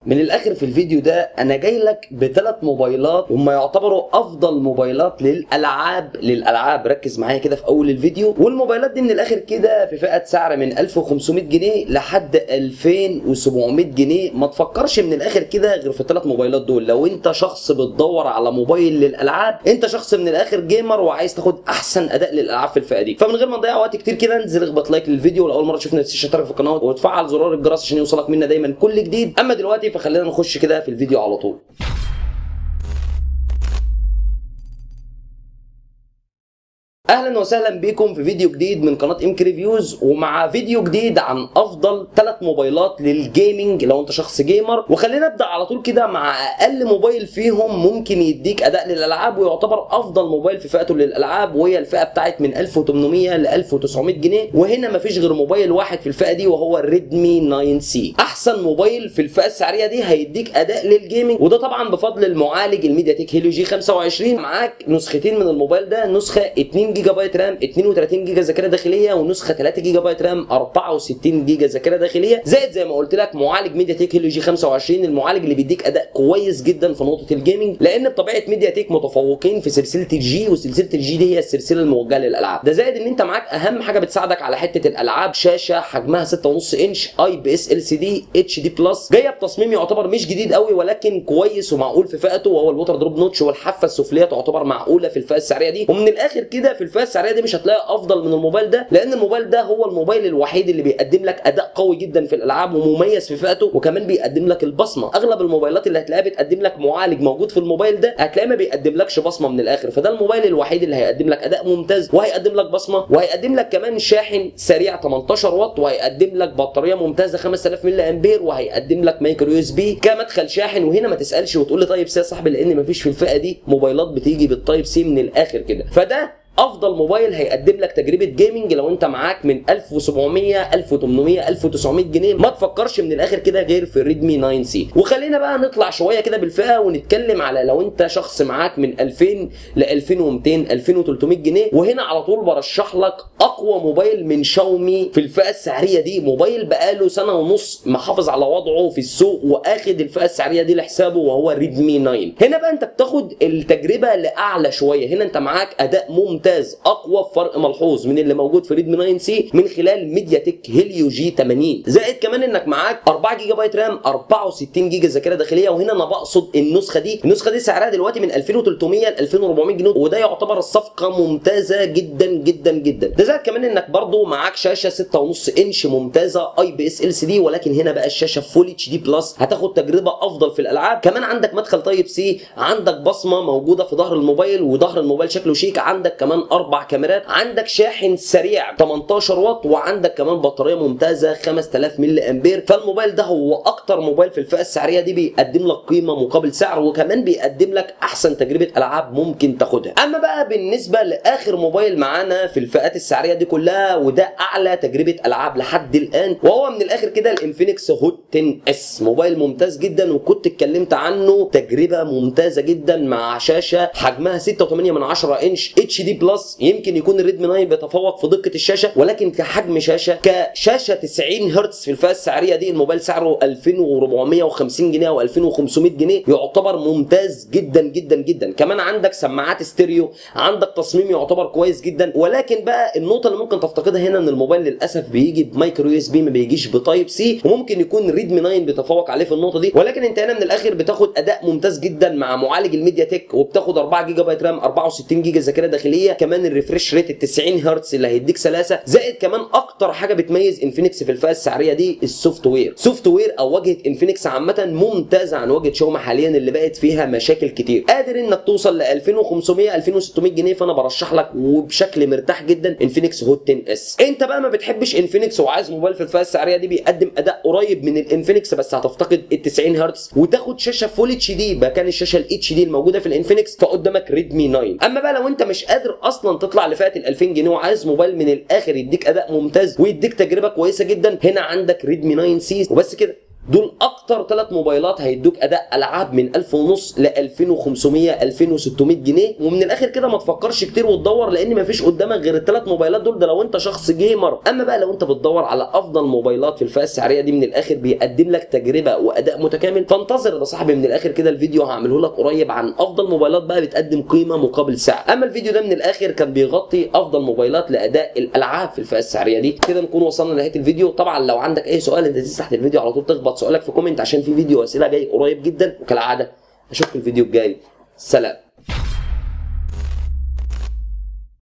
من الاخر في الفيديو ده انا جاي لك بثلاث موبايلات هم يعتبروا افضل موبايلات للالعاب للالعاب ركز معايا كده في اول الفيديو والموبايلات دي من الاخر كده في فئه سعر من 1500 جنيه لحد 2700 جنيه ما تفكرش من الاخر كده غير في الثلاث موبايلات دول لو انت شخص بتدور على موبايل للالعاب انت شخص من الاخر جيمر وعايز تاخد احسن اداء للالعاب في الفئه دي فمن غير ما نضيع وقت كتير كده انزل اخبط لايك للفيديو ولو اول مره تشوفنا تنساش تشترك في القناه وتفعل زرار الجرس عشان يوصلك منا دايما كل جديد اما دلوقتي فخلينا نخش كده في الفيديو على طول اهلا وسهلا بكم في فيديو جديد من قناه ام ريفيوز ومع فيديو جديد عن افضل ثلاث موبايلات للجيمنج لو انت شخص جيمر وخلينا نبدا على طول كده مع اقل موبايل فيهم ممكن يديك اداء للالعاب ويعتبر افضل موبايل في فئته للالعاب وهي الفئه بتاعت من 1800 ل 1900 جنيه وهنا مفيش غير موبايل واحد في الفئه دي وهو الريدمي 9 سي احسن موبايل في الفئه السعريه دي هيديك اداء للجيمنج وده طبعا بفضل المعالج الميديا تك هيليو جي 25 معاك نسختين من الموبايل ده نسخه 2 جيجا بايت رام 32 جيجا ذاكره داخليه ونسخه 3 جيجا بايت رام 64 جيجا ذاكره داخليه زائد زي ما قلت لك معالج ميديا تك هيليو جي 25 المعالج اللي بيديك اداء كويس جدا في نقطه الجيمنج لان بطبيعه ميديا تك متفوقين في سلسله الجي وسلسله الجي دي هي السلسله الموجهه للالعاب ده زائد ان انت معاك اهم حاجه بتساعدك على حته الالعاب شاشه حجمها 6.5 انش اي بي اس ال سي دي اتش دي بلس جايه بتصميم يعتبر مش جديد قوي ولكن كويس ومعقول في فئته وهو الوتر دروب نوتش والحافه السفليه تعتبر معقوله في الفئه السعريه دي ومن الاخر كده في الفئه السعريه دي مش هتلاقي افضل من الموبايل ده لان الموبايل ده هو الموبايل الوحيد اللي بيقدم لك اداء قوي جدا في الالعاب ومميز في فئته وكمان بيقدم لك البصمه اغلب الموبايلات اللي هتلاقيها بتقدم لك معالج موجود في الموبايل ده هتلاقيه ما بيقدم لكش بصمه من الاخر فده الموبايل الوحيد اللي هيقدم لك اداء ممتاز وهيقدم لك بصمه وهيقدم لك كمان شاحن سريع 18 واط وهيقدم لك بطاريه ممتازه 5000 ملي امبير وهيقدم لك مايكرو يو اس بي كمدخل شاحن وهنا ما تسالش وتقول لي طيب سي يا صاحبي لان مفيش في الفئه دي موبايلات بتيجي بالتايب سي من الاخر كده فده افضل موبايل هيقدم لك تجربه جيمنج لو انت معاك من 1700 1800 1900 جنيه ما تفكرش من الاخر كده غير في ريدمي 9 سي وخلينا بقى نطلع شويه كده بالفئه ونتكلم على لو انت شخص معاك من 2000 ل 2200 2300 جنيه وهنا على طول برشح لك اقوى موبايل من شاومي في الفئه السعريه دي موبايل بقاله سنه ونص محافظ على وضعه في السوق واخد الفئه السعريه دي لحسابه وهو ريدمي 9 هنا بقى انت بتاخد التجربه لاعلى شويه هنا انت معاك اداء ممتاز ممتاز اقوى بفرق ملحوظ من اللي موجود في ريدمي 9 سي من خلال ميديا تك هيليو جي 80 زائد كمان انك معاك 4 جيجا بايت رام 64 جيجا ذاكره داخليه وهنا انا بقصد النسخه دي النسخه دي سعرها دلوقتي من 2300 ل 2400 جنيه وده يعتبر الصفقه ممتازه جدا جدا جدا ده زائد كمان انك برضو معاك شاشه 6.5 انش ممتازه اي بي اس ال سي دي ولكن هنا بقى الشاشه فول اتش دي بلس هتاخد تجربه افضل في الالعاب كمان عندك مدخل تايب سي عندك بصمه موجوده في ظهر الموبايل وظهر الموبايل شكله شيك عندك كمان اربع كاميرات عندك شاحن سريع 18 واط وعندك كمان بطاريه ممتازه 5000 ملي امبير فالموبايل ده هو اكتر موبايل في الفئه السعريه دي بيقدم لك قيمه مقابل سعر وكمان بيقدم لك احسن تجربه العاب ممكن تاخدها اما بقى بالنسبه لاخر موبايل معانا في الفئات السعريه دي كلها وده اعلى تجربه العاب لحد الان وهو من الاخر كده الانفينكس هوت 10 اس موبايل ممتاز جدا وكنت اتكلمت عنه تجربه ممتازه جدا مع شاشه حجمها 6.8 من 10 انش اتش دي بلس يمكن يكون الريدمي 9 بيتفوق في دقه الشاشه ولكن كحجم شاشه كشاشه 90 هرتز في الفئه السعريه دي الموبايل سعره 2450 جنيه او 2500 جنيه يعتبر ممتاز جدا جدا جدا كمان عندك سماعات ستيريو عندك تصميم يعتبر كويس جدا ولكن بقى النقطه اللي ممكن تفتقدها هنا ان الموبايل للاسف بيجي بمايكرو يو اس بي ما بيجيش بتايب سي وممكن يكون ريدمي 9 بيتفوق عليه في النقطه دي ولكن انت هنا من الاخر بتاخد اداء ممتاز جدا مع معالج الميديا تك وبتاخد 4 جيجا بايت رام 64 جيجا ذاكره داخليه كمان الريفرش ريت ال 90 هرتز اللي هيديك سلاسه زائد كمان اكتر حاجه بتميز انفينكس في الفئه السعريه دي السوفت وير سوفت وير او واجهه انفينكس عامه ممتازه عن واجهه شاومي حاليا اللي بقت فيها مشاكل كتير قادر انك توصل ل 2500 2600 جنيه فانا برشح لك وبشكل مرتاح جدا انفينكس هوت 10 اس انت بقى ما بتحبش انفينكس وعايز موبايل في الفئه السعريه دي بيقدم اداء قريب من الانفينكس بس هتفتقد ال 90 هرتز وتاخد شاشه فول اتش دي مكان الشاشه الاتش دي الموجوده في الانفينكس فقدامك ريدمي 9 اما بقى لو انت مش قادر اصلا تطلع لفئه ال 2000 جنيه وعايز موبايل من الاخر يديك اداء ممتاز ويديك تجربه كويسه جدا هنا عندك ريدمي 9 سي وبس كده دول اكتر ثلاث موبايلات هيدوك اداء العاب من 1000 ونص ل 2500 2600 جنيه ومن الاخر كده ما تفكرش كتير وتدور لان مفيش قدامك غير الثلاث موبايلات دول ده لو انت شخص جيمر اما بقى لو انت بتدور على افضل موبايلات في الفئه السعريه دي من الاخر بيقدم لك تجربه واداء متكامل فانتظر يا صاحبي من الاخر كده الفيديو هعمله لك قريب عن افضل موبايلات بقى بتقدم قيمه مقابل سعر اما الفيديو ده من الاخر كان بيغطي افضل موبايلات لاداء الالعاب في الفئه السعريه دي كده نكون وصلنا لنهايه الفيديو طبعا لو عندك اي سؤال انت تنزل تحت الفيديو على طول تخبط سؤالك في كومنت عشان في فيديو اسئله جاي قريب جدا وكالعاده اشوفك في الفيديو الجاي سلام